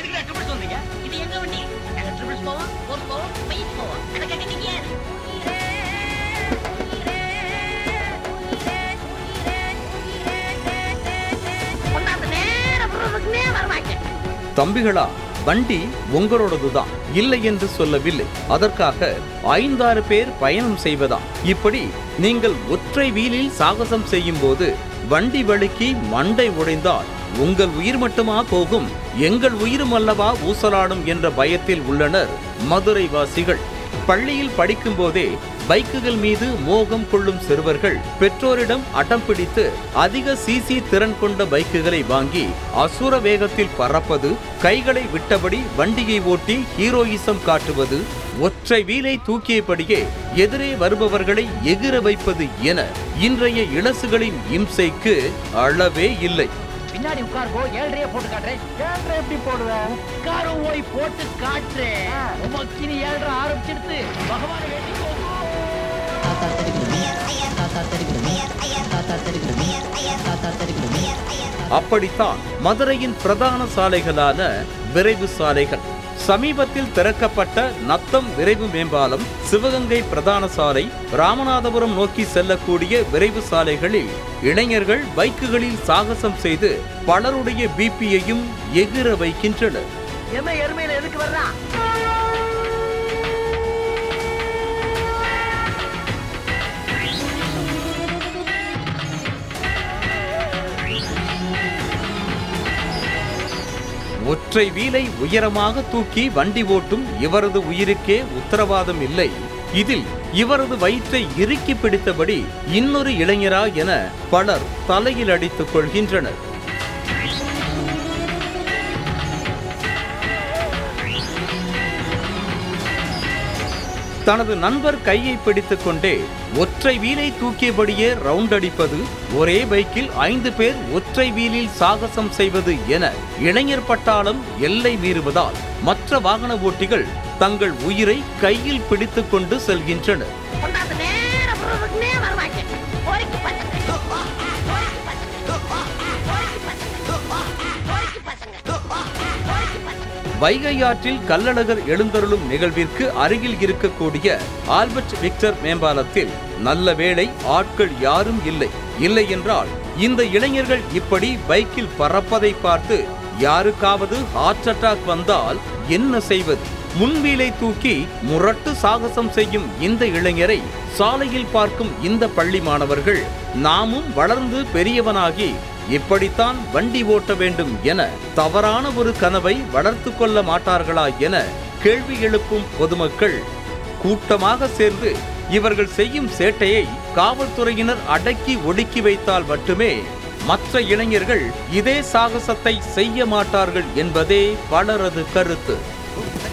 எதுக்கு ட்ரிபிள்ஸ் வந்தீங்க இது எங்க வண்டி நாங்க ட்ரிபிள்ஸ் போவோம் ஃபோர்ஸ் போவோம் பைக் போவோம் எனக்கு அங்க கிடையாது கொண்டாந்து நேரா புறதுக்குனே வருவாங்க தம்பிகளா வண்டி உங்களோடதுதான் இல்லை என்று சொல்லவில்லை அதற்காக ஐந்தாறு பேர் பயணம் செய்வதா இப்படி நீங்கள் ஒற்றை வீலில் சாகசம் செய்யும் போது வண்டி வழுக்கி மண்டை உடைந்தால் உங்கள் உயிர் மட்டுமா போகும் எங்கள் உயிரும் அல்லவா ஊசலாடும் என்ற பயத்தில் உள்ளனர் மதுரை வாசிகள் பள்ளியில் படிக்கும்போதே பைக்குகள் மீது மோகம் கொள்ளும் சிறுவர்கள் பெற்றோரிடம் அடம் பிடித்து அதிக சிசி திறன் கொண்ட பைக்குகளை வாங்கி அசுர வேகத்தில் பறப்பது கைகளை விட்டபடி வண்டியை ஓட்டி ஹீரோயிசம் காட்டுவது ஒற்றை வீலை தூக்கியபடியே எதிரே வருபவர்களை எகிர வைப்பது என இன்றைய இளசுகளின் இம்சைக்கு அளவே இல்லை பின்னாடி உட்காருங்கோ ஏழ்றைய போட்டு காட்டுறேன் ஏழ்றை எப்படி போடுவேன் உட்காரு போய் போட்டு காட்டுறேன் உமக்கு நீ ஏழ்ற ஆரம்பிச்சிடுத்து பகவான வேண்டிக்கோ அப்படித்தான் மதுரையின் பிரதான சாலைகளான விரைவு சாலைகள் சமீபத்தில் திறக்கப்பட்ட நத்தம் விரைவு மேம்பாலம் சிவகங்கை பிரதான சாலை ராமநாதபுரம் நோக்கி செல்லக்கூடிய விரைவு சாலைகளில் இளைஞர்கள் பைக்குகளில் சாகசம் செய்து பலருடைய பிபியையும் எகிர வைக்கின்றனர் என்ன எருமையில எதுக்கு வர்றான் ஒற்றை வீலை உயரமாக தூக்கி வண்டி ஓட்டும் இவரது உயிருக்கே உத்தரவாதம் இல்லை இதில் இவரது வயிற்றை இறுக்கி பிடித்தபடி இன்னொரு இளைஞரா என பலர் தலையில் அடித்துக் கொள்கின்றனர் தனது நண்பர் கையை பிடித்துக் கொண்டே ஒற்றை வீலை தூக்கியபடியே ரவுண்ட் அடிப்பது ஒரே பைக்கில் ஐந்து பேர் ஒற்றை வீலில் சாகசம் செய்வது என இளைஞர் பட்டாளம் எல்லை மீறுவதால் மற்ற வாகன ஓட்டிகள் தங்கள் உயிரை கையில் பிடித்துக் கொண்டு செல்கின்றனர் கொண்டாந்து நேரா புறதுக்குனே வருவாங்க பொறுக்கி பசங்க பொறுக்கி பசங்க பொறுக்கி பசங்க பொறுக்கி பசங்க பொறுக்கி பசங்க வைகை ஆற்றில் கள்ளழகர் எழுந்தருளும் நிகழ்விற்கு அருகில் இருக்கக்கூடிய ஆல்பர்ட் விக்டர் மேம்பாலத்தில் நல்ல வேளை ஆட்கள் யாரும் இல்லை இல்லை என்றால் இந்த இளைஞர்கள் இப்படி பைக்கில் பறப்பதை பார்த்து யாருக்காவது ஹார்ட் அட்டாக் வந்தால் என்ன செய்வது முன்வீலை தூக்கி முரட்டு சாகசம் செய்யும் இந்த இளைஞரை சாலையில் பார்க்கும் இந்த பள்ளி மாணவர்கள் நாமும் வளர்ந்து பெரியவனாகி இப்படித்தான் வண்டி ஓட்ட வேண்டும் என தவறான ஒரு கனவை வளர்த்து கொள்ள மாட்டார்களா என கேள்வி எழுப்பும் பொதுமக்கள் கூட்டமாக சேர்ந்து இவர்கள் செய்யும் சேட்டையை காவல்துறையினர் அடக்கி ஒடுக்கி வைத்தால் மட்டுமே மற்ற இளைஞர்கள் இதே சாகசத்தை செய்ய மாட்டார்கள் என்பதே பலரது கருத்து